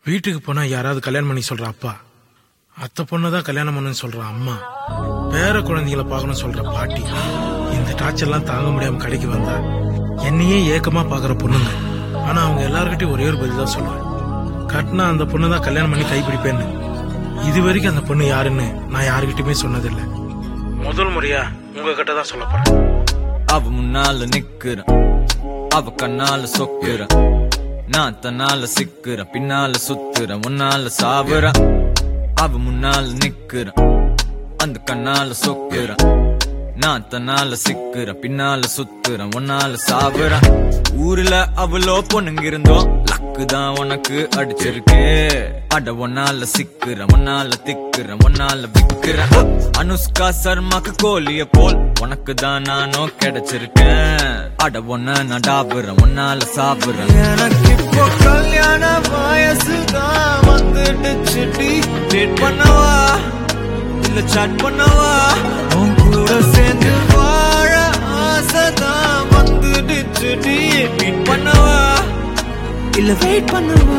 வீட்டுக்கு போனா யாராவது கல்யாணம் பண்ணி சொல்ற அப்பா அத்தை பொண்ணை தான் கல்யாணம் பண்ணுன்னு சொல்ற அம்மா பேர குழந்தைகளை பார்க்கணும் சொல்ற பாட்டி இந்த டார்ச்சர்லாம் தாங்க முடியாம கடைக்கு வந்தா என்னையே ஏக்கமா பாக்குற பொண்ணுங்க ஆனா அவங்க எல்லார்கிட்டயும் ஒரே ஒரு பதில் தான் சொல்லுவேன் கட்டினா அந்த பொண்ணு தான் கல்யாணம் பண்ணி கைப்பிடிப்பேன்னு இது வரைக்கும் அந்த பொண்ணு யாருன்னு நான் யாருகிட்டயுமே சொன்னதில்லை முதல் முறையா உங்ககிட்ட தான் சொல்ல போறேன் அவ முன்னால நிக்கிறேன் அவ கண்ணால சொக்குறேன் நான் தன்னால சிக்கிறேன் பின்னால சுத்துறேன் உன்னால சாவுறேன் அவ முன்னால நிக்கிறேன் அந்த கண்ணால சொக்குறேன் நான் தன்னால சிக்கிறேன் பின்னால சுத்துறேன் உன்னால சாவுறேன் ஊர்ல அவ்வளோ பொண்ணுங்க இருந்தோம் லக்கு தான் உனக்கு அடிச்சிருக்கு அட ஒன்னால சிக்கிறேன் ஒன்னால திக்கிறேன் ஒன்னால விக்கிறேன் அனுஷ்கா சர்மாக்கு கோழிய போல் உனக்கு தான் நானும் கிடைச்சிருக்கேன் அட ஒன்ன நான் டாபுறேன் ஒன்னால சாப்பிடுறேன் எனக்கு இப்போ கல்யாண வயசு தான் வந்துடுச்சு டேட் பண்ணவா இல்ல சாட் பண்ணவா உன் கூட சேர்ந்து வாழ ஆசைதான் வந்துடுச்சு மீட் பண்ணவா இல்ல வெயிட் பண்ணவா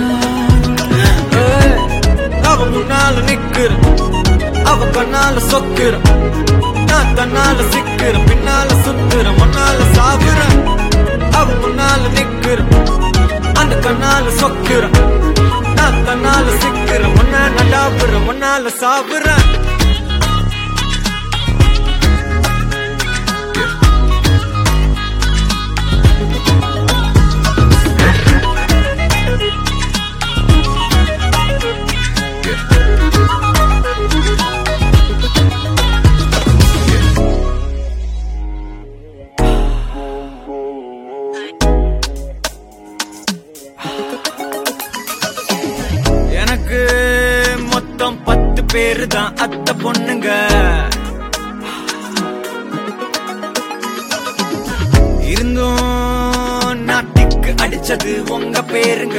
ஏய், அவ முன்னால நிக்கிற அவ கண்ணால சொக்குற நான் தன்னால சிக்கிற பின்னால சுத்துற முன்னால சாவுற அவ முன்னால நிக்கிற அந்த கண்ணால சொக்குற நான் தன்னால சிக்கிற ஒன்ன நடாப்புற ஒன்னால சாவுற எனக்கு மொத்தம் பத்து பேரு தான் அத்தை பொண்ணுங்க இருந்தும் நாட்டுக்கு அடிச்சது உங்க பேருங்க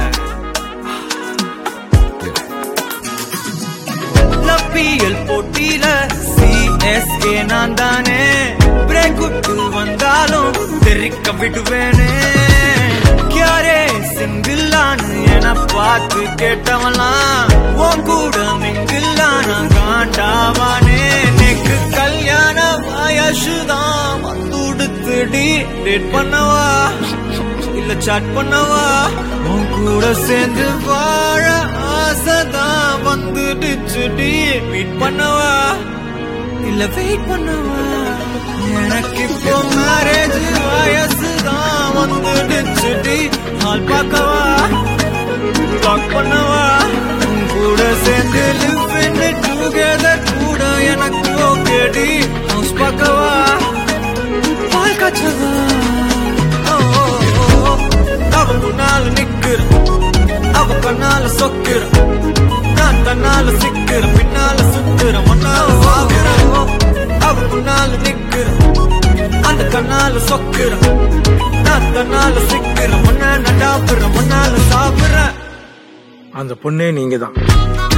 லப்பியல் போட்டியில சிஎஸ்கே நான் தானே பிரேக் விட்டு வந்தாலும் தெரிக்க விடுவேனே யாரே சிங்கிளான்னு என பார்த்து கேட்டவன்லாம் உன் கூட மிங்கில்லான காண்டாவானே நெக்கு கல்யாண வயசுதான் வந்துடுத்துடி டேட் பண்ணவா இல்ல சாட் பண்ணவா உன் கூட சேர்ந்து வாழ ஆசைதான் வந்துடுச்சுடி மீட் பண்ணவா இல்ல வெயிட் பண்ணவா எனக்கு இப்போ மேரேஜ் வயசுதான் வந்துடுச்சுடி நாள் பார்க்கவா டாக் பண்ணவா உன் கூட சேர்ந்து லிவ் இன் டுகெதர் கூட எனக்கு ஓகேடி ஹவுஸ் பார்க்கவா பால் காய்ச்சவா ஓ, ஓ, ஓ, ஓ. அவ முன்னால நிக்கிற அவ கண்ணால சொக்கிற நான் தன்னால சிக்கிற பின்னால சுத்துற முன்னால சாகுற அவ முன்னால நிக்கிற அந்த கண்ணால சொக்கிற நான் தன்னால சிக்கிற முன்ன நடாப்புற முன்னால சாப்பிடுற அந்த பொண்ணே நீங்க தான்